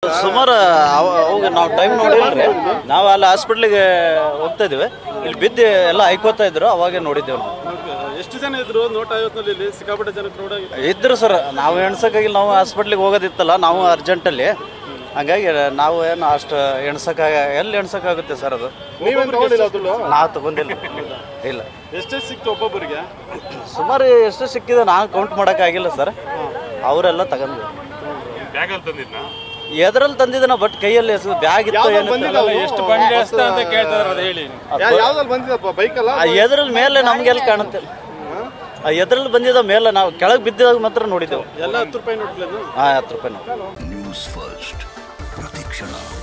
ಸುಮಾರು ಅವ- ಅವಾಗ ನಾವು ಟೈಮ್ ನೋಡಿಲ್ರಿ ನಾವು ಅಲ್ಲಿ ಹಾಸ್ಪಿಟ್ಲಿಗೆ ಹೋಗ್ತಾ ಇದೀವಿ ಇಲ್ಲಿ ಬಿದ್ದು ಎಲ್ಲ ಐಕೋತಾ ಇದ್ರು ಅವಾಗೆ ನೋಡಿದ್ದೇವೆ ನಾವು ಎಷ್ಟು ಜನ ಇದ್ರು ನೂಟ ಐವತ್ತಲ್ಲಿ ಇಲ್ಲಿ ಸಿಕ್ಕಾಪಟ್ಟೆ ಜನ ಕ್ರೌಡ್ ಆಗಿ ಇದ್ರು ಸರ್ ನಾವು ಎಣ್ಸಕ್ಕಾಗಿಲ್ಲ ನಾವು ಹಾಸ್ಪಿಟ್ಲಿಗೆ ಹೋಗೋದಿತ್ತಲ್ಲ ನಾವು ಅರ್ಜೆಂಟಲ್ಲಿ ಹಂಗಾಗಿ ನಾವು ಏನು ಅಷ್ಟು ಎಣ್ಸಕ್ಕಾಗ ಎಲ್ಲಿ ಎಣ್ಸಕ್ಕಾಗುತ್ತೆ ಸರ್ ಅದು ನೀವೇನ್ ತಗೊಂಡಿಲ್ಲ ದುಡ್ಡು ನಾವು ತಗೊಂಡಿಲ್ಲ ಇಲ್ಲ ಎಷ್ಟೆಷ್ಟು ಸಿಕ್ತು ಒಬ್ಬೊಬ್ಬರಿಗೆ ಸುಮಾರು ಎಷ್ಟು ಸಿಕ್ಕಿದೆ ನಾವು ಕೌಂಟ್ ಮಾಡೋಕ್ಕಾಗಿಲ್ಲ ಸರ್ ಅವರೆಲ್ಲ ತಗೊಂಡ್ವಿ ಬ್ಯಾಗಲ್ಲಿ ತಂದಿದ್ನ ಎದ್ರಲ್ಲಿ ತಂದಿದ್ದನ ಬಟ್ ಕೈಯಲ್ಲಿ ಬ್ಯಾಗ್ ಇತ್ತು ಏನು ಎಷ್ಟು ಬಂಡಿ ಎಷ್ಟ ಅಂತ ಕೇಳ್ತಾರ ಅದು ಹೇಳಿ ಯಾವ್ದ್ರಲ್ಲಿ ಬಂದಿದಪ್ಪ ಬೈಕ್ ಅಲ್ಲ ಆ ಎದ್ರಲ್ಲಿ ಮೇಲೆ ನಮ್ಗೆಲ್ಲಿ ಕಾಣುತ್ತೆ ಆ ಎದ್ರಲ್ಲಿ ಬಂದಿದ್ದ ಮೇಲೆ ನಾವು ಕೆಳಗೆ ಬಿದ್ದಿದಾಗ ಮಾತ್ರ ನೋಡಿದ್ದೆವು ಎಲ್ಲ ಹತ್ತು ರೂಪಾಯಿ ನೋಟ್ಲೇನು ಹಾಂ ಹತ್ತು ರೂಪಾಯಿ ನಾವು ನ್ಯೂಸ್ ಫಸ್ಟ್ ಪ್ರತಿಕ್ಷಣ